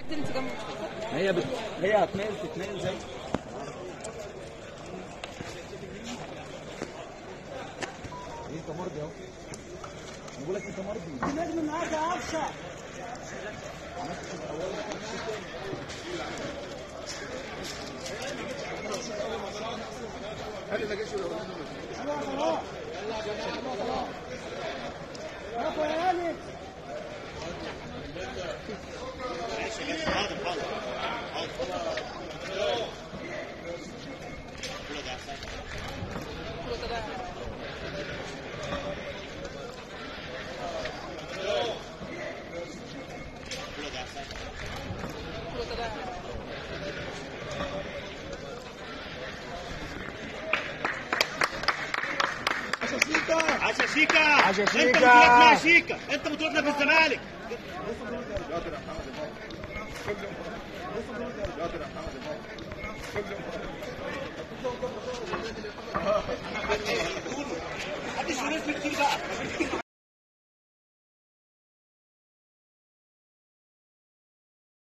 حاجة انت جنب مصطفى هي بت... هي هتنقل تتنقل زي ايه انت مرضي اهو أنا بقول لك انت مرضي نجم معاك يا عفشه يلا يا هاني عشا شيكا عشا انت شيكا. بطولتنا يا شيكا انت بطولتنا في الزمالك يا محمد